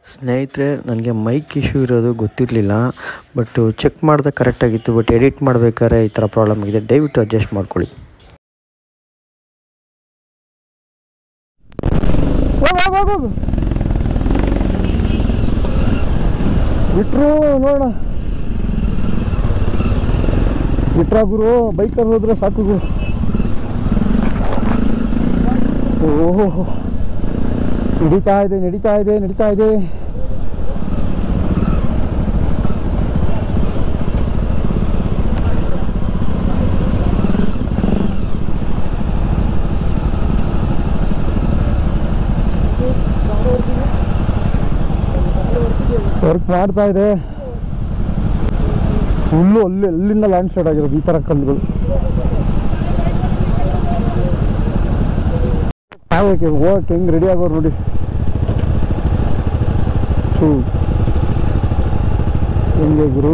ಸ್ನೇಹಿತರೆ ನನಗೆ mic issue ಇರೋದು ಗೊತ್ತಿರಲಿಲ್ಲ ಬಟ್ ಚೆಕ್ ಮಾಡಿದಾಗ ಕರೆಕ್ಟಾಗಿತ್ತು ಬಟ್ ಎಡಿಟ್ ಮಾಡಬೇಕಾದ್ರೆ ಈ ಥರ ಪ್ರಾಬ್ಲಮ್ ಆಗಿದೆ ದಯವಿಟ್ಟು ಅಡ್ಜಸ್ಟ್ ಮಾಡ್ಕೊಳ್ಳಿ ಹೋಗು ಹೋಗು ಹೋಗು ಹೋಗು ಬಿಟ್ರು ನೋಡೋಣ ಬಿಟ್ರ ಗುರು ಬೈಕಲ್ಲಿ ಹೋದ್ರೆ ಸಾಕು ಗುರು ಓಹೋ ನಡೀತಾ ಇದೆ ನಡೀತಾ ಇದೆ ನಡೀತಾ ಇದೆ ವರ್ಕ್ ಮಾಡ್ತಾ ಇದೆ ಫುಲ್ಲು ಅಲ್ಲಿ ಅಲ್ಲಿಂದ ಲ್ಯಾಂಡ್ ಸ್ಲೈಡ್ ಆಗಿರೋದು ಈ ಥರ ಕಲ್ಲುಗಳು ಹೋಗಕ್ಕೆ ಹೋಗಕ್ಕೆ ಹೆಂಗೆ ರೆಡಿ ಆಗೋರು ನೋಡಿ ಥೂ. ಹೆಂಗೆ ಗುರು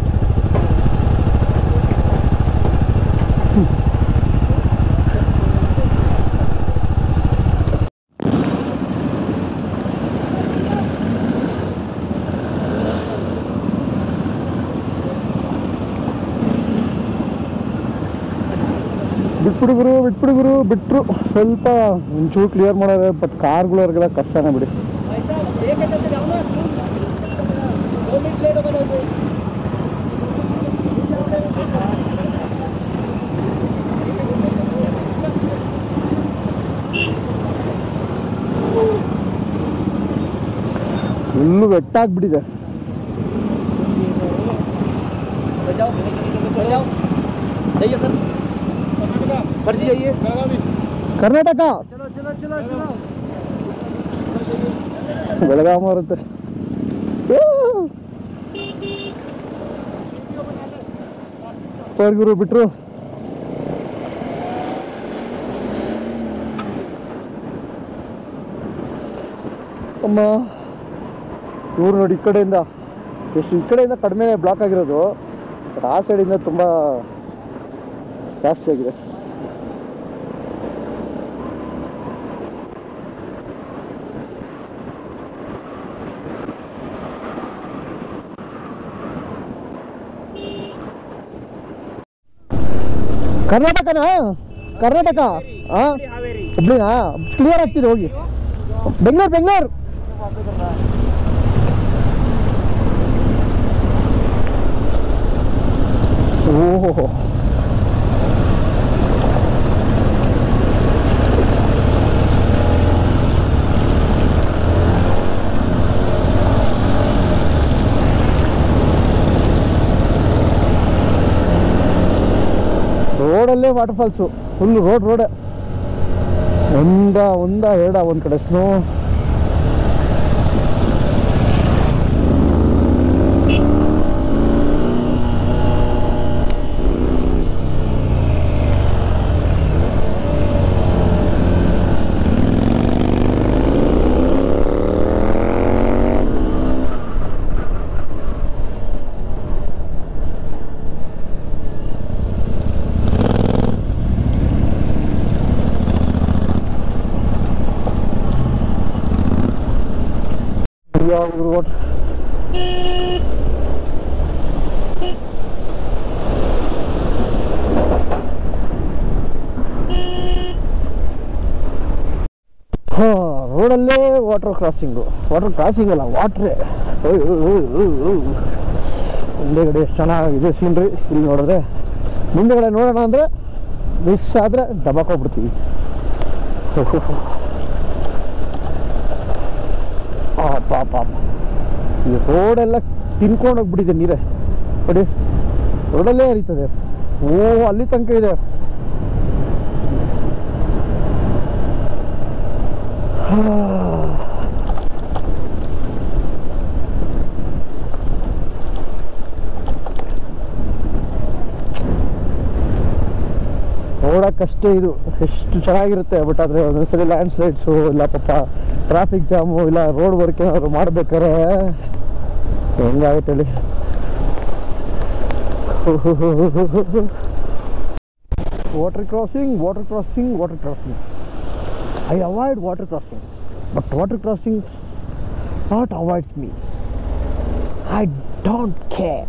ಬಿಟ್ಬಿಡು ಗುರು ಬಿಟ್ಬಿಡು ಗುರು ಬಿಟ್ರು ಸ್ವಲ್ಪ ಒಂಚೂರು ಕ್ಲಿಯರ್ ಮಾಡೋರೆ ಬಟ್ ಕಾರ್ಗಳವ್ರಿಗೆಲ್ಲ ಕಷ್ಟನೇ ಬಿಡಿ ಫುಲ್ಲು ವೆಟ್ಟಾಗ್ಬಿಟ್ಟಿದೆ जाइए सर फर्जी जाइए ಕರ್ನಾಟಕ चलो चलो चलो चलो ಬೆಳಗಾಮ ಬರುತ್ತೆ ಗುರು ಬಿಟ್ರು ಅಮ್ಮ ಇವ್ರು ನೋಡಿ ಈ ಕಡೆಯಿಂದ ಎಷ್ಟು ಈ ಕಡೆಯಿಂದ ಕಡಿಮೆ ಬ್ಲಾಕ್ ಆಗಿರೋದು ಬಟ್ ಆ ಸೈಡಿಂದ ತುಂಬ ಜಾಸ್ತಿ ಆಗಿದೆ ಕರ್ನಾಟಕನಾ ಕರ್ನಾಟಕ ಹಾ ಹುಬ್ಳಿನಾ ಕ್ಲಿಯರ್ ಆಗ್ತಿದೆ ಹೋಗಿ ಬೆಂಗಳೂರು ಬೆಂಗಳೂರು ಓಹೋ ರೋಡಲ್ಲೇ ವಾಟರ್ ಫಾಲ್ಸು ಫುಲ್ ರೋಡ್ ರೋಡೆ ಒಂದ ಒಂದ ಎರಡ ಒಂದು ಕಡೆ ಸ್ನೋ ರೋಡ್ ಹಾ ರೋಡಲ್ಲೇ ವಾಟರ್ ಕ್ರಾಸಿಂಗು ವಾಟರ್ ಕ್ರಾಸಿಂಗ್ ಅಲ್ಲ ವಾಟ್ರೇ ಹಿಂದೆಗಡೆ ಎಷ್ಟು ಚೆನ್ನಾಗಿದೆ ಸೀನ್ರಿ ಇಲ್ಲಿ ನೋಡಿದ್ರೆ ಮುಂದೆಗಡೆ ನೋಡೋಣ ಅಂದರೆ ಮಿಸ್ ಆದರೆ ದಬಾಕೋಗ್ಬಿಡ್ತೀವಿ ಪಾಪ ಪಾಪ ಈ ರೋಡೆಲ್ಲ ತಿನ್ಕೊಂಡು ಹೋಗ್ಬಿಟ್ಟಿದೆ ನೀರೇ ನೋಡಿ ರೋಡಲ್ಲೇ ಹರಿತದೆ ಓ ಅಲ್ಲಿ ತನಕ ಇದೆ ಹಾ. ನೋಡೋಕ್ಕಷ್ಟೇ ಇದು ಎಷ್ಟು ಚೆನ್ನಾಗಿರುತ್ತೆ ಬಟ್ ಆದರೆ ಒಂದೊಂದ್ಸಲಿ ಲ್ಯಾಂಡ್ ಸ್ಲೈಡ್ಸು ಇಲ್ಲ ಪಾಪ ಟ್ರಾಫಿಕ್ ಜಾಮು ಇಲ್ಲ ರೋಡ್ ವರ್ಕ್ ಏನಾದ್ರು ಮಾಡ್ಬೇಕಾರೆ ಹೆಂಗಾಗುತ್ತೆ ಹೇಳಿ water crossing water crossing water crossing I avoid water crossing but water crossing not avoids me I don't care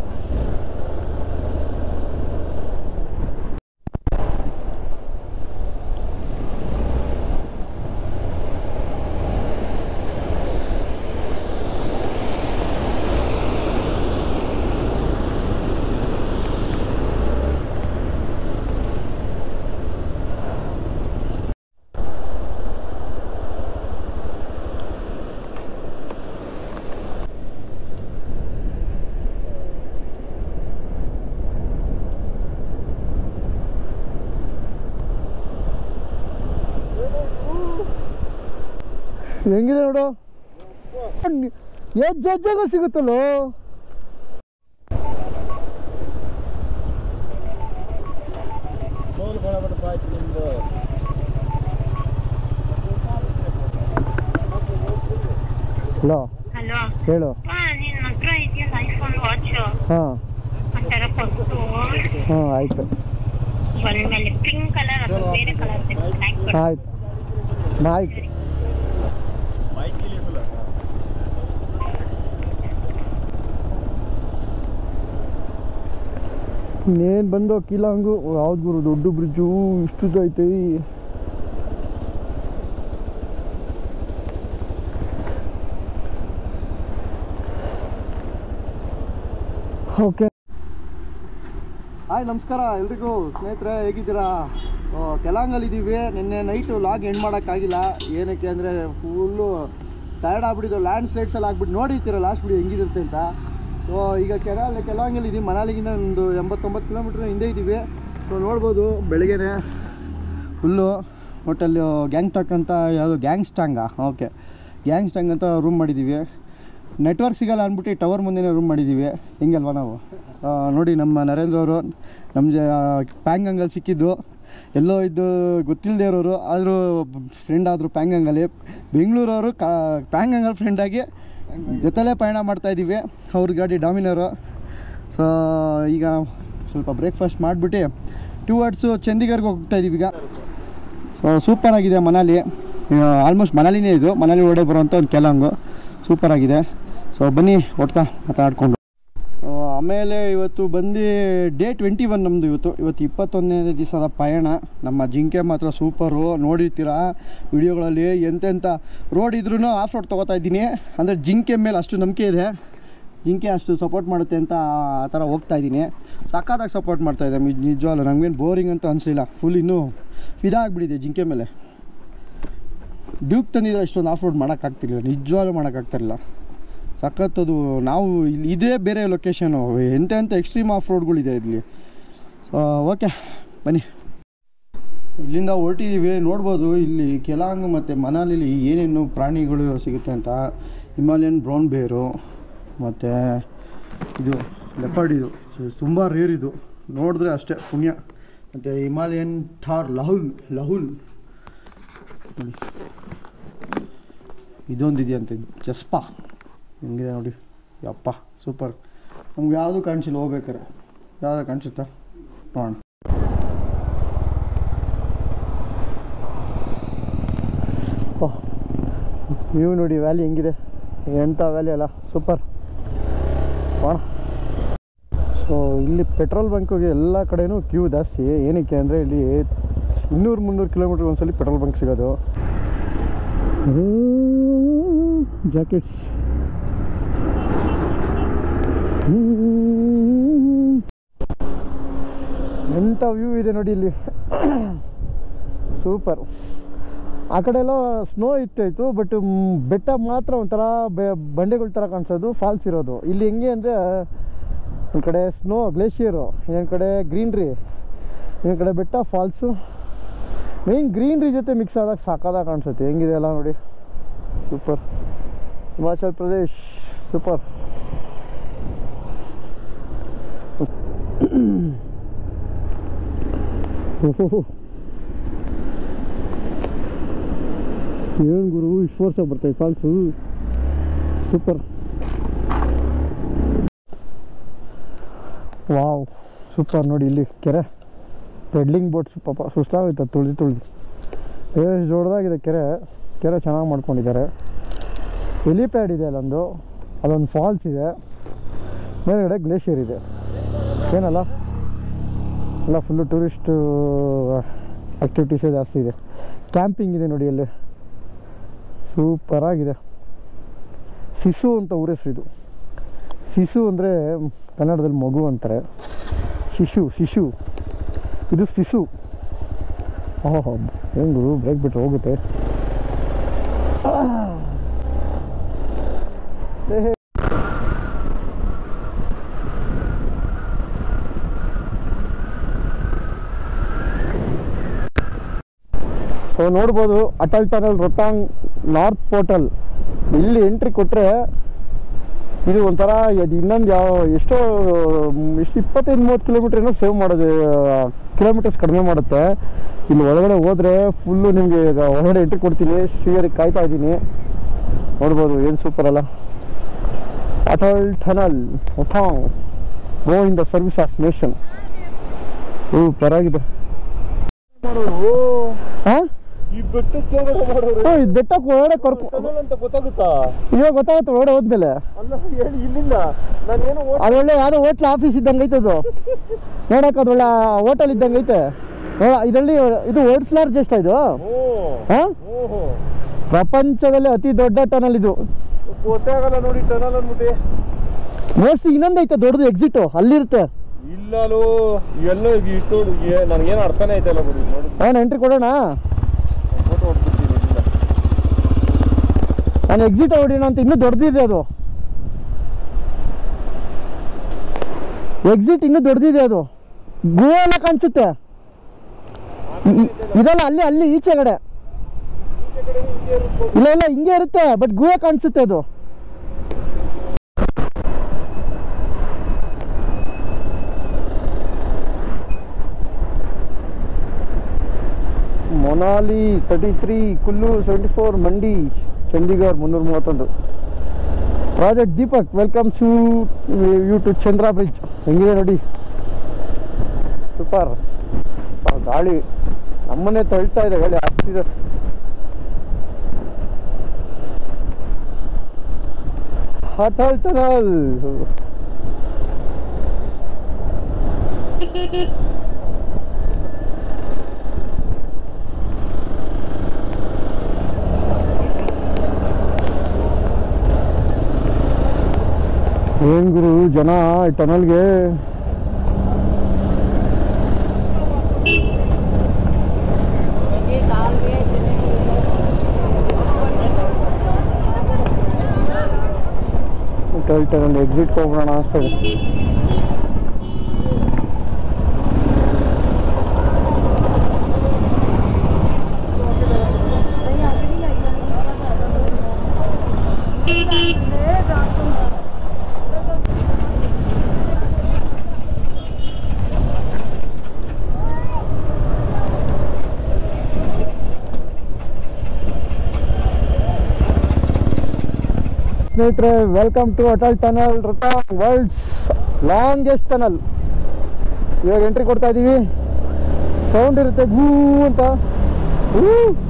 ಹೆಂಗಿದೆ ನೋಡು ಹೆಜ್ಜೆ ಹೆಜ್ಜೆಗೂ ಸಿಗುತ್ತಲ್ಲೋ ಹಲೋ ಹಲೋ ಹೇಳು ಅಪ್ಪ ನಿನ್ನ ಹತ್ರ ಇದೆಯಲ್ಲ ಐಫೋನ್ ವಾಚ್ ಹಾಂ ಒಂಥರ ಕೊಟ್ಟು ಹಾಂ ಆಯಿತು ಮೇಲೆ ಪಿಂಕ್ ಕಲರ್ ಅಥವಾ ಬೇರೆ ಕಲರ್ ಬ್ಲ್ಯಾಕ್ ಆಯ್ತು ಆಯ್ತು ಇನ್ನೇನು ಬಂದು ಕಿಲಾಂಗು ಯಾವ್ದು ಗುರು ದೊಡ್ಡ ಬ್ರಿಡ್ಜು ಇಷ್ಟು ಐತೆ ಓಕೆ ಹಾಯ್ ನಮಸ್ಕಾರ ಎಲ್ರಿಗೂ ಸ್ನೇಹಿತರೆ ಹೇಗಿದ್ದೀರಾ ಸೊ ಕೆಲಾಂಗಲ್ಲಿದ್ದೀವಿ ನಿನ್ನೆ ನೈಟು ಲಾಗ್ ಎಂಡ್ ಮಾಡೋಕ್ಕಾಗಿಲ್ಲ ಏನಕ್ಕೆ ಅಂದರೆ ಫುಲ್ಲು ಟಯರ್ಡ್ ಆಗ್ಬಿಟ್ಟಿದ್ದು ಲ್ಯಾಂಡ್ ಸ್ಲೈಡ್ಸ್ ಎಲ್ಲ ಆಗ್ಬಿಟ್ಟು ನೋಡಿರ್ತೀರ ಲಾಸ್ಟ್ ಬಿಡಿ ಹೆಂಗಿರುತ್ತೆ ಅಂತ ಸೊ ಈಗ ಕೆಲ ಕೆಲಾಂಗಲ್ಲಿ ಇದ್ದೀವಿ ಮನಾಲಿಗಿಂತ ಒಂದು ಎಂಬತ್ತೊಂಬತ್ತು ಕಿಲೋಮೀಟ್ರ್ ಹಿಂದೆ ಇದ್ದೀವಿ ಸೊ ನೋಡ್ಬೋದು ಬೆಳಗ್ಗೆನೆ ಫುಲ್ಲು ಹೋಟೆಲ್ ಗ್ಯಾಂಗ್ಟಾಕ್ ಅಂತ ಯಾವುದು ಗ್ಯಾಂಗ್ಸ್ಟಾಂಗಾ ಓಕೆ ಗ್ಯಾಂಗ್ಸ್ಟಾಂಗ್ ಅಂತ ರೂಮ್ ಮಾಡಿದ್ದೀವಿ ನೆಟ್ವರ್ಕ್ ಸಿಗಲ್ಲ ಅಂದ್ಬಿಟ್ಟು ಟವರ್ ಮುಂದೆನೇ ರೂಮ್ ಮಾಡಿದ್ದೀವಿ ಹೆಂಗಲ್ವಾ ನಾವು ಆ, ನೋಡಿ ನಮ್ಮ ನರೇಂದ್ರ ಅವರು ನಮ್ಮ ಜ ಪ್ಯಾಂಗಂಗಲ್ಲಿ ಸಿಕ್ಕಿದ್ದು ಎಲ್ಲೋ ಇದ್ದು ಗೊತ್ತಿಲ್ಲದೆ ಇರೋರು ಆದರೂ ಫ್ರೆಂಡ್ ಆದರು ಪ್ಯಾಂಗಂಗಲ್ಲಿ ಬೆಂಗಳೂರವರು ಕಾ ಪ್ಯಾಂಗಂಗಲ್ ಫ್ರೆಂಡಾಗಿ ಜೊತೆಲೇ ಪಯಣ ಮಾಡ್ತಾಯಿದ್ದೀವಿ ಅವ್ರ ಗಾಡಿ ಡಾಮಿನರು ಸೊ ಈಗ ಸ್ವಲ್ಪ ಬ್ರೇಕ್ಫಾಸ್ಟ್ ಮಾಡಿಬಿಟ್ಟು ಟೂ ವರ್ಡ್ಸು ಚಂಡೀಗರ್ಗೆ ಹೋಗ್ತಾ ಇದ್ದೀವಿ ಈಗ ಸೊ ಸೂಪರ್ ಆಗಿದೆ ಮನಾಲಿ ಆಲ್ಮೋಸ್ಟ್ ಮನಾಲಿನೇ ಇದು ಮನಾಲಿ ಒಳಗಡೆ ಬರುವಂಥ ಒಂದು ಕೆಲಂಗು ಸೂಪರ್ ಆಗಿದೆ ಸೊ ಬನ್ನಿ ಹೊಡ್ತಾ ಮಾತಾಡ್ಕೊಂಡು ಆ, ಆಮೇಲೆ ಇವತ್ತು ಬಂದು ಡೇ ಟ್ವೆಂಟಿ ಒನ್ ನಮ್ಮದು ಇವತ್ತು ಇವತ್ತು ಇಪ್ಪತ್ತೊಂದನೇ ದಿವಸದ ಪಯಣ ನಮ್ಮ ಜಿಂಕೆ ಮಾತ್ರ ಸೂಪರು ನೋಡಿರ್ತೀರಾ ವಿಡಿಯೋಗಳಲ್ಲಿ ಎಂತೆಂಥ ರೋಡ್ ಇದ್ರೂ ಆಫ್ ರೋಡ್ ತೊಗೋತಾ ಇದ್ದೀನಿ ಅಂದರೆ ಜಿಂಕೆ ಮೇಲೆ ಅಷ್ಟು ನಂಬಿಕೆ ಇದೆ ಜಿಂಕೆ ಅಷ್ಟು ಸಪೋರ್ಟ್ ಮಾಡುತ್ತೆ ಅಂತ ಆ ಥರ ಹೋಗ್ತಾ ಇದ್ದೀನಿ ಸಖತ್ತಾಗಿ ಸಪೋರ್ಟ್ ಮಾಡ್ತಾ ಇದೆ ನಿಜವಾಗ್ಲೂ ನಮಗೇನು ಬೋರಿಂಗ್ ಅಂತ ಅನಿಸಲಿಲ್ಲ ಫುಲ್ ಇನ್ನೂ ಇದಾಗ್ಬಿಟ್ಟಿದೆ ಜಿಂಕೆ ಮೇಲೆ ಡ್ಯೂಕ್ ತಂದಿದ್ರೆ ಇಷ್ಟೊಂದು ಆಫ್ ರೋಡ್ ಮಾಡೋಕ್ಕಾಗ್ತಿರ್ಲಿಲ್ಲ ನಿಜವಾಗ್ಲೂ ಮಾಡೋಕ್ಕಾಗ್ತಿರಲಿಲ್ಲ ಸಖತ್ತದು ನಾವು ಇಲ್ಲಿ ಇದೇ ಬೇರೆ ಲೊಕೇಶನು ಎಂಥ ಎಂಥ ಎಕ್ಸ್ಟ್ರೀಮ್ ಆಫ್ ರೋಡ್ಗಳಿದೆ ಇಲ್ಲಿ ಸೊ ಓಕೆ ಬನ್ನಿ ಇಲ್ಲಿಂದ ಹೊರಟಿದ್ದೀವಿ ನೋಡ್ಬೋದು ಇಲ್ಲಿ ಕೆಲಾಂಗ್ ಮತ್ತು ಮನಾಲಿಲಿ ಏನೇನು ಪ್ರಾಣಿಗಳು ಸಿಗುತ್ತೆ ಅಂತ ಹಿಮಾಲಯನ್ ಬ್ರೌನ್ ಬೇರು ಮತ್ತು ಇದು ಲೆಪರ್ಡ್ ಇದು ತುಂಬ ರೇರ್ ಇದು ನೋಡಿದ್ರೆ ಅಷ್ಟೇ ಪುಣ್ಯ ಮತ್ತು ಹಿಮಾಲಯನ್ ಥಾರ್ ಲಹುಲ್ ಲಹುಲ್ ನೋಡಿ ಇದೊಂದು ಇದೆಯಂತೆ ಜಸ್ಪಾ ಹೆಂಗಿದೆ ನೋಡಿ ಯಪ್ಪ ಸೂಪರ್ ನಮ್ಗೆ ಯಾವುದು ಕಾಣಿಸಿಲ್ಲ ಹೋಗ್ಬೇಕಾರೆ ಯಾವ್ದು ಕಾಣಿಸುತ್ತಾ ನೋಡೋಣ ವ್ಯೂ ನೋಡಿ ವ್ಯಾಲಿ ಹೆಂಗಿದೆ ಎಂಥ ವ್ಯಾಲಿ ಅಲ್ಲ ಸೂಪರ್ ಹೋಣ ಸೊ ಇಲ್ಲಿ ಪೆಟ್ರೋಲ್ ಬಂಕಿಗೆ ಎಲ್ಲ ಕಡೆನೂ ಕ್ಯೂ ಜಾಸ್ತಿ ಏನಕ್ಕೆ ಅಂದರೆ ಇಲ್ಲಿ ಇನ್ನೂರು ಮುನ್ನೂರು ಕಿಲೋಮೀಟ್ರ್ ಒಂದ್ಸಲಿ ಪೆಟ್ರೋಲ್ ಬಂಕ್ ಸಿಗೋದು ಜಾಕೆಟ್ಸ್ ಎಂಥ ವ್ಯೂ ಇದೆ ನೋಡಿ ಇಲ್ಲಿ ಸೂಪರ್ ಆ ಕಡೆ ಎಲ್ಲ ಸ್ನೋ ಇತ್ತಾಯಿತು ಬಟ್ ಬೆಟ್ಟ ಮಾತ್ರ ಒಂಥರ ಬೆ ಬಂಡೆಗಳ ಥರ ಕಾಣಿಸೋದು ಫಾಲ್ಸ್ ಇರೋದು ಇಲ್ಲಿ ಹೆಂಗೆ ಅಂದರೆ ಒಂದು ಕಡೆ ಸ್ನೋ ಗ್ಲೇಷಿಯರು ಇನ್ನೊಂದು ಕಡೆ ಗ್ರೀನ್ರಿ ಇನ್ನೊಂದು ಕಡೆ ಬೆಟ್ಟ ಫಾಲ್ಸು ಮೇಯ್ನ್ ಗ್ರೀನ್ರಿ ಜೊತೆ ಮಿಕ್ಸ್ ಆದಾಗ ಸಾಕಾದಾಗ ಕಾಣಿಸುತ್ತೆ ಹೆಂಗಿದೆ ಎಲ್ಲ ನೋಡಿ ಸೂಪರ್ ಹಿಮಾಚಲ್ ಪ್ರದೇಶ್ ಸೂಪರ್ ಓಹೋ ಏನು ಗುರು ಇಷ್ಟು ವರ್ಷ ಬರ್ತಾಯಿ ಫಾಲ್ಸು ಸೂಪರ್ ವಾವ್ ಸೂಪರ್ ನೋಡಿ ಇಲ್ಲಿ ಕೆರೆ ಪೆಡ್ಲಿಂಗ್ ಬೋಟ್ಸ್ ಪಾಪ ಸುಸ್ತಾಗೋಯ್ತು ತುಳಿದು ತುಳಿದು ಎಷ್ಟು ದೊಡ್ಡದಾಗಿದೆ ಕೆರೆ ಕೆರೆ ಚೆನ್ನಾಗಿ ಮಾಡ್ಕೊಂಡಿದ್ದಾರೆ ಹೆಲಿಪ್ಯಾಡ್ ಇದೆ ಅಲ್ಲೊಂದು ಅಲ್ಲೊಂದು ಫಾಲ್ಸ್ ಇದೆ ಮೇಲ್ಗಡೆ ಗ್ಲೇಷಿಯರ್ ಇದೆ ಏನಲ್ಲ ಎಲ್ಲ ಫುಲ್ಲು ಟೂರಿಸ್ಟ್ ಆ್ಯಕ್ಟಿವಿಟೀಸೇ ಜಾಸ್ತಿ ಇದೆ ಕ್ಯಾಂಪಿಂಗ್ ಇದೆ ನೋಡಿ ಅಲ್ಲಿ ಸೂಪರಾಗಿದೆ ಸಿಸು ಅಂತ ಊರ ಹೆಸರು ಇದು ಸಿಸು ಅಂದರೆ ಕನ್ನಡದಲ್ಲಿ ಮಗು ಅಂತಾರೆ ಶಿಶು ಶಿಶು ಇದು ಸಿಸು ಓಹೋ ಹೆಂಗು ಬ್ರೇಕ್ ಬಿಟ್ಟು ಹೋಗುತ್ತೆ ಏ ಸೊ ನೋಡ್ಬೋದು Atal tunnel Rohtang north portal ಇಲ್ಲಿ ಎಂಟ್ರಿ ಕೊಟ್ಟರೆ ಇದು ಒಂಥರ ಅದು ಇನ್ನೊಂದು ಯಾವ ಎಷ್ಟೋ ಮ್, ಎಷ್ಟು ಇಪ್ಪತ್ತೈದು ಮೂವತ್ತು ಕಿಲೋಮೀಟ್ರ್ ಏನೋ ಸೇವ್ ಮಾಡೋದು ಕಿಲೋಮೀಟರ್ಸ್ ಕಡಿಮೆ ಮಾಡುತ್ತೆ ಇಲ್ಲಿ ಒಳಗಡೆ ಹೋದರೆ ಫುಲ್ಲು ನಿಮಗೆ ಈಗ ಒಳಗಡೆ ಎಂಟ್ರಿ ಕೊಡ್ತೀನಿ ಶ್ರೀಯರಿಗೆ ಕಾಯ್ತಾ ಇದ್ದೀನಿ ನೋಡ್ಬೋದು ಏನು ಸೂಪರ್ ಅಲ್ಲ Atal tunnel Rohtang go in the service of nation super ಆಗಿದೆ ಹಾಂ ಈ ಬೆಟ್ಟಕ್ಕೆ ಮಾಡೋರು ಇದು ಬೆಟ್ಟಕ್ಕೆ ಒಳಗಡೆ ಕರ್ಕೊ ಟನಲ್ ಅಂತ ಗೊತ್ತಾಗುತ್ತಾ ಇವಾಗ ಗೊತ್ತಾಗುತ್ತೆ ಒಳಗಡೆ ಹೋದ್ಮೇಲೆ ಅಲ್ಲ ಹೇಳಿ ಇಲ್ಲಿಂದ ನಾನೇನು ಓಡ್ ಅದೊಳ್ಳೆ ಯಾವುದೋ ಹೋಟ್ಲ್ ಆಫೀಸ್ ಇದ್ದಂಗೆ ಐತೆ ಅದು ನೋಡಕ್ಕೆ ಅದೊಳ್ಳೆ ಹೋಟೆಲ್ ಇದ್ದಂಗೆ ಐತೆ ನೋಡ ಇದರಲ್ಲಿ ಇದು ವರ್ಲ್ಡ್ಸ್ ಲಾರ್ಜೆಸ್ಟ್ ಇದು ಓ ಹಾಂ ಓಹೋ ಪ್ರಪಂಚದಲ್ಲಿ ಅತಿ ದೊಡ್ಡ ಟನಲ್ ಇದು ಗೊತ್ತೇ ಆಗಲ್ಲ ನೋಡಿ ಟನಲ್ ಅಂದ್ಬಿಟ್ಟು ಮೋಸ್ಟ್ಲಿ ಇನ್ನೊಂದು ಐತೆ ದೊಡ್ಡದು ಎಕ್ಸಿಟು ಅಲ್ಲಿರುತ್ತೆ ಇಲ್ಲಲೋ ಎಲ್ಲ ಇಷ್ಟು ನನಗೇನು ಅರ್ಥನೇ ಆಯ್ತಲ್ಲ ಬಿಡಿ ನೋಡಿ ಅವನು ಎಂಟ್ರಿ ಕೊಡೋಣ ಫೋಟೋ ಹೊಡ್ಬಿಡ್ತೀನಿ ಇಲ್ಲಿಂದ ನಾನು ಎಕ್ಸಿಟ್ ಹೊಡಿಯೋಣ ಅಂತ ಇನ್ನೂ ದೊಡ್ಡದಿದೆ ಅದು ಎಕ್ಸಿಟ್ ಇನ್ನೂ ದೊಡ್ಡದಿದೆ ಅದು ಗುಹೆ ಎಲ್ಲ ಕಾಣಿಸುತ್ತೆ ಇ- ಇ- ಇದಲ್ಲ ಅಲ್ಲಿ ಅಲ್ಲಿ ಈಚೆಗಡೆ ಇಲ್ಲ ಇಲ್ಲ ಹಿಂಗೆ ಇರುತ್ತೆ ಬಟ್ ಗುಹೆ ಕಾಣಿಸುತ್ತೆ ಅದು Manali thirty three Kullu seventy four Mandi Chandigarh ಮುನ್ನೂರ ಮೂವತ್ತೊಂದು project Deepak welcome to you to Chandra bridge ಹೆಂಗಿದೆ ನೋಡಿ ಸೂಪರ್ ಗಾಳಿ ನಮ್ಮನ್ನೇ ತಳ್ತಾ ಇದೆ ಗಾಳಿ ಅಷ್ಟಿದೆ ಅಟಲ್ ಟನಲ್ ಏನ್ ಗುರು ಜನ ಈ ಟನಲ್ಗೆ ಅಟಲ್ ಟನಲ್ ಎಕ್ಸಿಟ್ ಹೋಗೋಣ ಅನಿಸ್ತದೆ ಸ್ನೇಹಿತರೆ welcome to Atal tunnel Rohtang world's longest tunnel ಇವಾಗ ಎಂಟ್ರಿ ಕೊಡ್ತಾ ಇದ್ದೀವಿ ಸೌಂಡ್ ಇರುತ್ತೆ ಭೂ ಅಂತ ಹೂ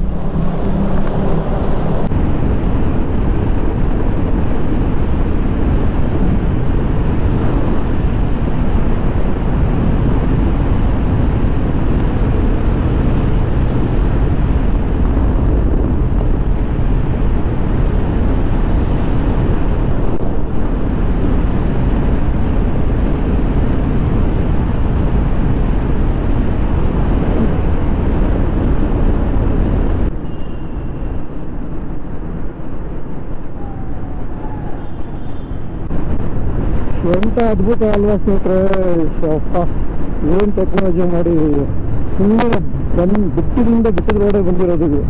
ಎಂತ ಅದ್ಭುತ ಅಲ್ವಾ ಸ್ನೇಹಿತರೆ ಶಪ್ಪ ಏನು ಟೆಕ್ನಾಲಜಿ ಮಾಡಿ ಸುಮ್ಮನೆ ಬಂದು ಬಿಟ್ಟಿದಿಂದ ಬಿಟ್ಟಿದ ರೋಡೇ ಬಂದಿರೋದು ಇದು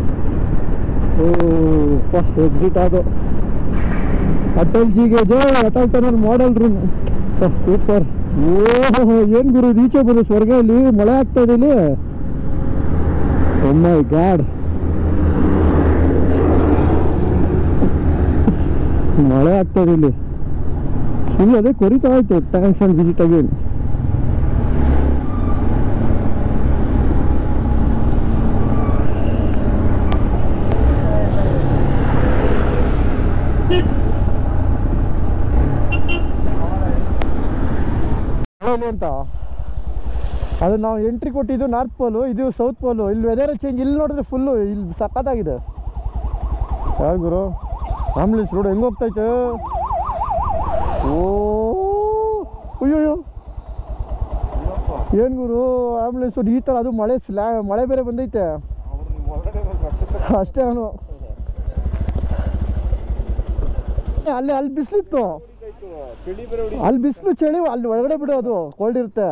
ಓ ಎಕ್ಸಿಟ್ ಅದು ಅಟಲ್ ಜಿಗೆ ಜೈ Atal tunnel model room super ಓಹೋ ಏನು ಗುರು ಇದು ಈಚೆ ಬಂದು ಸ್ವರ್ಗ ಇಲ್ಲಿ ಮಳೆ ಆಗ್ತಾ ಇದೆ ಇಲ್ಲಿ ಮೈ ಗಾಡ್ ಮಳೆ ಆಗ್ತಾ ಇದೆ ಇಲ್ಲಿ ಫುಲ್ ಅದೇ ಕೊರಿತಾ ಆಯ್ತು ಟ್ಯಾಂಕ್ಸ್ ಅಂಡ್ ವಿಸಿಟ್ ಅಗೇನ್ ಪೋಲು ಅಂತ ಅದು ನಾವು ಎಂಟ್ರಿ ಕೊಟ್ಟಿದ್ದು ನಾರ್ತ್ ಪೋಲು ಇದು ಸೌತ್ ಪೋಲು ಇಲ್ಲಿ ವೆದರ್ ಚೇಂಜ್ ಇಲ್ಲಿ ನೋಡಿದ್ರೆ ಫುಲ್ಲು ಇಲ್ಲಿ ಸಖತ್ತಾಗಿದೆ ಯಾರು ಗುರು ಆಂಬುಲೆನ್ಸ್ ರೋಡ್ ಹೆಂಗೆ ಹೋಗ್ತೈತೆ ಓ ಅಯ್ಯೋ ಏನು ಗುರು ಆಂಬುಲೆನ್ಸ್ ಈ ಥರ ಅದು ಮಳೆ ಸ್ಲ್ಯಾ ಮಳೆ ಬೇರೆ ಬಂದೈತೆ ಅಷ್ಟೇ ಅವನು ಅಲ್ಲಿ ಅಲ್ಲಿ ಬಿಸಿಲಿತ್ತು ಚಳಿ ಬೇರೆ ಹೊಡಿ ಅಲ್ಲಿ ಬಿಸಿಲು ಚಳಿ ಅಲ್ಲಿ ಒಳಗಡೆ ಬಿಡು ಅದು ಕೋಲ್ಡ್ ಇರುತ್ತೆ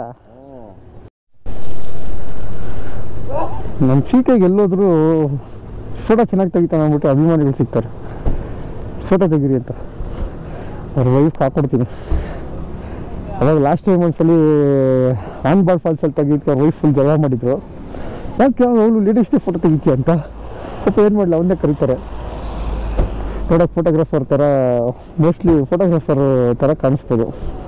ನಮ್ಮ ಚೀಕೆಗೆ ಎಲ್ಲೋದ್ರು ಫೋಟೋ ಚೆನ್ನಾಗಿ ತೆಗಿತಾನೆ ಅಂದ್ಬಿಟ್ಟು ಅಭಿಮಾನಿಗಳು ಸಿಗ್ತಾರೆ ಫೋಟೋ ತೆಗೀರಿ ಅಂತ ಅವ್ರ ವೈಫ್ ಹಾಕೊಡ್ತೀನಿ ಅವಾಗ ಲಾಸ್ಟ್ ಟೈಮ್ ಒಂದ್ಸಲಿ ಆನ್ ಬಾಲ್ ಫಾಲ್ಸಲ್ಲಿ ತೆಗಿದಕ್ಕೆ ಅವ್ರ ವೈಫ್ ಫುಲ್ ಜಗಳ ಮಾಡಿದ್ರು ಯಾಕೆ ಅವಳು ಲೇಟೆಸ್ಟೇ ಫೋಟೋ ತೆಗಿತೀಯ ಅಂತ ಪಾಪ ಏನು ಮಾಡಲಿ ಅವನ್ನೇ ಕರೀತಾರೆ ನೋಡೋಕೆ ಫೋಟೋಗ್ರಾಫರ್ ಥರ ಮೋಸ್ಟ್ಲಿ ಫೋಟೋಗ್ರಾಫರ್ ಥರ ಕಾಣಿಸ್ಬೋದು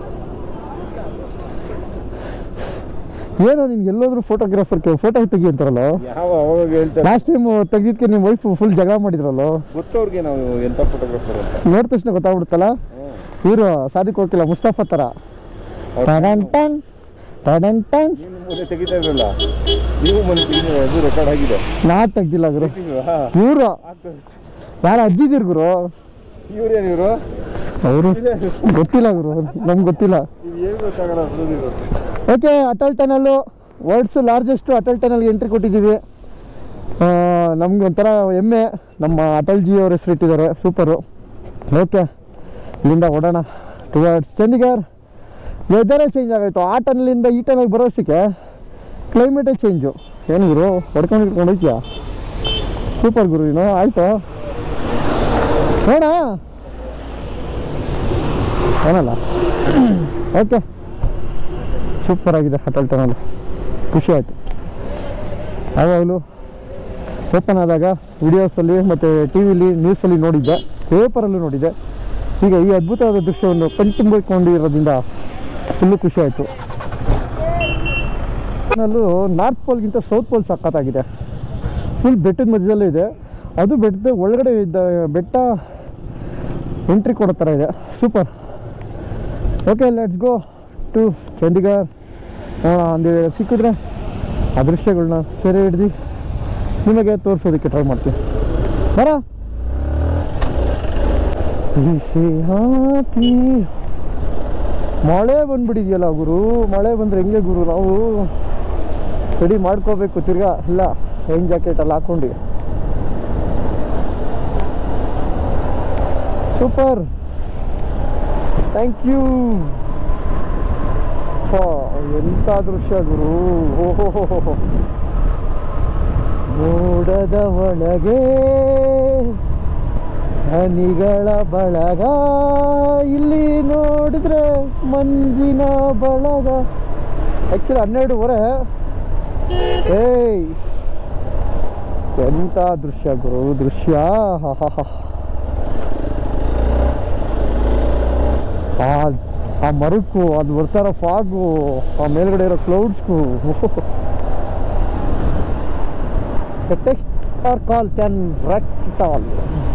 ಏನೋ ನಿನ್ಗೆ ಎಲ್ಲೋದ್ರೂ ಫೋಟೋಗ್ರಾಫರ್ ಫೋಟೋ ತೆಗಿ ಅಂತಾರಲ್ಲ ಯಾವ ಅವಾಗ ಹೇಳ್ತಾರೆ ಲಾಸ್ಟ್ ಟೈಮ್ ತೆಗಿದ್ಕೆ ನಿಮ್ಮ ವೈಫ್ ಫುಲ್ ಜಗಳ ಮಾಡಿದ್ರಲ್ಲ ಗೊತ್ತವ್ರಿಗೆ ನಾವು ಎಂತ ಫೋಟೋಗ್ರಾಫರ್ ಅಂತ ನೋಡಿದ ತಕ್ಷಣ ಗೊತ್ತಾಗ್ಬಿಡುತ್ತಲ್ಲ ಇವರು ಸಾದಿಕ್ ಹೋಗಿಲ್ಲ ಮುಸ್ತಫಾ ಥರ ಟಡನ್ ಟನ್ ಟಡನ್ ಟನ್ ನೀನು ಮೊನ್ನೆ ತೆಗಿತಾ ಇದ್ರಲ್ಲ ನೀವು ಮೊನ್ನೆ ತೆಗಿ ಅದು ರೆಕಾರ್ಡ್ ಆಗಿದೆ ನಾ ತೆಗ್ದಿಲ್ಲ ಗುರು ಹಾ ಇವರು ಯಾರು ಅಜ್ಜಿದಿರ್ ಗುರು ಇವ್ರೇನು ಇವರು ಅವರು ಗೊತ್ತಿಲ್ಲ ಗುರು ನಮ್ಗೆ ಗೊತ್ತಿಲ್ಲ ಇದು ಏನು ಗೊತ್ತಾಗಲ್ಲ ಸುಳ್ಳು okay Atal tunnel world's largest Atal ಟನಲ್ಗೆ ಎಂಟ್ರಿ ಕೊಟ್ಟಿದ್ದೀವಿ ನಮ್ಗೆ ಒಂಥರ ಹೆಮ್ಮೆ ನಮ್ಮ ಅಟಲ್ ಜಿ ಅವ್ರ ಹೆಸರು ಇಟ್ಟಿದ್ದಾರೆ ಸೂಪರು ಓಕೆ ಇಲ್ಲಿಂದ ಓಡೋಣ ಟುವರ್ಡ್ಸ್ ಚಂಡೀಗರ್ ವೆದರೇ ಚೇಂಜ್ ಆಗೋಯ್ತು ಆ ಟನಲಿಂದ ಈ ಟನಲ್ಗೆ ಬರೋಷ್ಟಕ್ಕೆ ಕ್ಲೈಮೇಟೇ ಚೇಂಜು ಏನು ಗುರು ಹೊಡ್ಕೊಂಡು ಇಟ್ಕೊಂಡು ಹೋಯ್ತೀಯಾ ಸೂಪರ್ ಗುರು ನೀನು ಆಯಿತು ನೋಡ ಏನಲ್ಲ ಓಕೆ ಸೂಪರ್ ಆಗಿದೆ ಅಟಲ್ ಟನಲ್ ಖುಷಿ ಆಯಿತು ಯಾವಾಗಲೂ ಓಪನ್ ಆದಾಗ ವಿಡಿಯೋಸಲ್ಲಿ ಮತ್ತು ಟಿ ವಿಲಿ ನ್ಯೂಸಲ್ಲಿ ನೋಡಿದ್ದೆ ಪೇಪರಲ್ಲೂ ನೋಡಿದ್ದೆ ಈಗ ಈ ಅದ್ಭುತವಾದ ದೃಶ್ಯವನ್ನು ಕಣ್ತುಂಬಿಕೊಂಡಿರೋದ್ರಿಂದ ಫುಲ್ಲು ಖುಷಿ ಆಯಿತು ಟನಲ್ಲು ನಾರ್ತ್ ಪೋಲ್ಗಿಂತ ಸೌತ್ ಪೋಲ್ ಸಖತ್ತಾಗಿದೆ ಫುಲ್ ಬೆಟ್ಟದ ಮಧ್ಯದಲ್ಲೇ ಇದೆ ಅದು ಬೆಟ್ಟದ ಒಳಗಡೆ ಇದ್ದ ಬೆಟ್ಟ ಎಂಟ್ರಿ ಕೊಡೋ ಥರ ಇದೆ super okay let's go to Chandigarh ನೋಡೋಣ ಒಂದು ಸಿಕ್ಕಿದ್ರೆ ಆ ದೃಶ್ಯಗಳನ್ನ ಸೆರೆ ಹಿಡ್ದು ನಿಮಗೆ ತೋರಿಸೋದಕ್ಕೆ ಟ್ರೈ ಮಾಡ್ತೀನಿ ಬರ ಬಿಸಿ ಹಾಕಿ ಮಳೆ ಬಂದ್ಬಿಟ್ಟಿದೆಯಲ್ಲ ಗುರು ಮಳೆ ಬಂದ್ರೆ ಹೆಂಗೆ ಗುರು ನಾವು ರೆಡಿ ಮಾಡ್ಕೋಬೇಕು ತಿರ್ಗಾ ಇಲ್ಲ ರೈನ್ ಜಾಕೆಟ್ ಎಲ್ಲ ಹಾಕೊಂಡು ಸೂಪರ್ ಥ್ಯಾಂಕ್ ಯು ಎಂಥ ದೃಶ್ಯ ಗುರು ಓಹೋ ಮೋಡದ ಒಳಗೆ ಹನಿಗಳ ಬಳಗ ಇಲ್ಲಿ ನೋಡಿದ್ರೆ ಮಂಜಿನ ಬಳಗ ಆ್ಯಕ್ಚುಲಿ ಹನ್ನೆರಡುವರೆ ಏಯ್ ಎಂಥ ದೃಶ್ಯ ಗುರು ದೃಶ್ಯ ಆಹಾಹಾ. ಆ ಆ ಮರಕ್ಕೂ ಅದು ಬರ್ತಾರೋ ಫಾಗು ಆ ಮೇಲ್ಗಡೆ ಇರೋ ಕ್ಲೌಡ್ಸ್ಗೂ ಟೆಕ್ಸ್ಟ್ ಆರ್ ಕಾಲ್ ಕ್ಯಾನ್ ರಟ್ ಇಟ್ ಆಲ್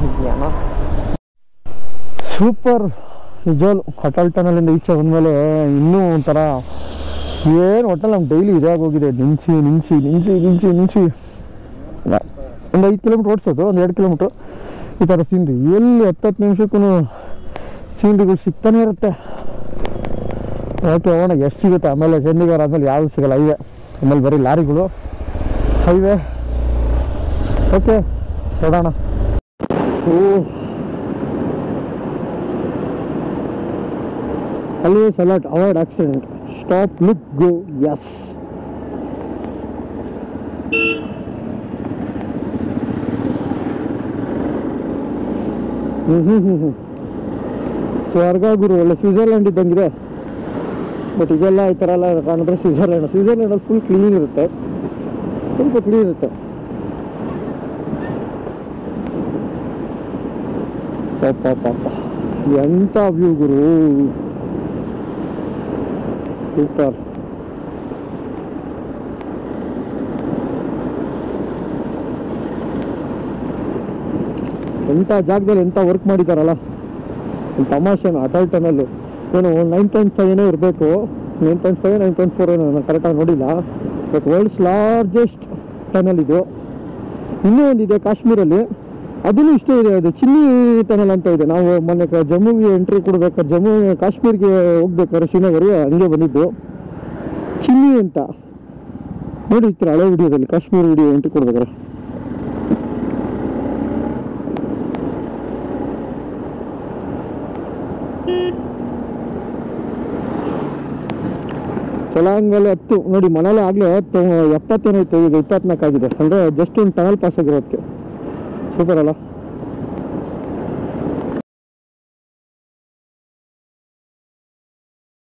ಸೂಪರ್ ನಿಜವಾಗ್ಲು ಅಟಲ್ ಟನಲಿಂದ ಈಚೆ ಬಂದಮೇಲೆ ಇನ್ನೂ ಒಂಥರ ಏನು ಒಟ್ಟಲ್ಲಿ ನಮ್ಗೆ ಡೈಲಿ ಇದಾಗಿ ಹೋಗಿದೆ ನಿಂಚಿ ನಿಂಚಿ ನಿಂಚಿ ನಿಂಚಿ ನಿಂಚಿ ಒಂದು ಐದು ಕಿಲೋಮೀಟ್ರ್ ಓಡಿಸೋದು ಒಂದು ಎರಡು ಕಿಲೋಮೀಟ್ರ್ ಈ ಥರ ಸೀನ್ರಿ ಎಲ್ಲಿ ಹತ್ತತ್ತು ನಿಮಿಷಕ್ಕೂ ಸೀನ್ರಿಗಳು ಸಿಗ್ತಾನೆ ಇರುತ್ತೆ ಓಕೆ ಹೋಗೋಣ ಎಷ್ಟು ಸಿಗುತ್ತೆ ಆಮೇಲೆ ಚಂಡೀಗಢ ಆದಮೇಲೆ ಯಾವುದು ಸಿಗಲ್ಲ ಹೈವೇ ಆಮೇಲೆ ಬರೀ ಲಾರಿಗಳು ಹೈವೇ ಓಕೆ ನೋಡೋಣ ಓ always alert avoid accident stop look go yes ಹ್ಮ್ ಹ್ಮ್ ಹ್ಮ್ ಹ್ಮ್ ಸ್ವರ್ಗ ಗುರು ಒಳ್ಳೆ ಸ್ವಿಟ್ಜರ್ಲ್ಯಾಂಡ್ ಇದ್ದಂಗಿದೆ ಬಟ್ ಇದೆಲ್ಲ ಈ ಥರ ಎಲ್ಲ ಕಾಣಿದ್ರೆ ಸ್ವಿಟ್ಜರ್ಲ್ಯಾಂಡ್ ಸ್ವಿಟ್ಜರ್ಲ್ಯಾಂಡಲ್ಲಿ ಫುಲ್ ಕ್ಲೀನ್ ಇರುತ್ತೆ ಸ್ವಲ್ಪ ಕ್ಲೀನ್ ಇರುತ್ತೆ ಪಾಪ ಪಾಪ ಎಂಥ ವ್ಯೂ ಗುರು ಸೂಪರ್ ಎಂಥ ಜಾಗದಲ್ಲಿ ಎಂಥ ವರ್ಕ್ ಮಾಡಿದಾರಲ್ಲ ಒಂದು ತಮಾಷೆನ ಅಟಲ್ ಟನಲ್ಲು ಏನು ಒಂದು ನೈನ್ ಪಾಯಿಂಟ್ ಫೈವ್ ಏನೋ ಇರಬೇಕು nine point five nine point four ನಾನು ಕರೆಕ್ಟಾಗಿ ನೋಡಿಲ್ಲ ಬಟ್ ವರ್ಲ್ಡ್ಸ್ ಲಾರ್ಜೆಸ್ಟ್ ಟನಲ್ ಇದು ಇನ್ನೂ ಒಂದಿದೆ ಕಾಶ್ಮೀರಲ್ಲಿ ಅದನ್ನು ಇಷ್ಟೇ ಇದೆ ಅದು ಚಿನ್ನಿ ಟನಲ್ ಅಂತ ಇದೆ ನಾವು ಮೊನ್ನೆ ಕ- ಜಮ್ಮುಗೆ ಎಂಟ್ರಿ ಕೊಡ್ಬೇಕಾದ್ರೆ ಜಮ್ಮು ಕಾಶ್ಮೀರ್ಗೆ ಹೋಗ್ಬೇಕಾದ್ರೆ ಶ್ರೀನಗರ್ಗೆ ಹಂಗೆ ಬಂದಿದ್ದು ಚಿನ್ನಿ ಅಂತ ನೋಡಿ ಈ ಥರ ಹಳೆ ವಿಡಿಯೋದಲ್ಲಿ ಕಾಶ್ಮೀರ್ ವಿಡಿಯೋ ಎಂಟ್ರಿ ಕೊಡ್ಬೇಕಾರೆ ಚಲಾಂಗಲ್ಲಿ ಹತ್ತು ನೋಡಿ ಮನೇಲಿ ಆಗಲೇ ಹತ್ತು ಎಪ್ಪತ್ತೇನೈತೆ ಈಗ ಇಪ್ಪತ್ನಾಲ್ಕು ಆಗಿದೆ ಅಂದರೆ ಜಸ್ಟ್ ಒಂದು ಟನಲ್ ಪಾಸ್ ಆಗಿರೋದಕ್ಕೆ ಸೂಪರ್ ಅಲ್ಲ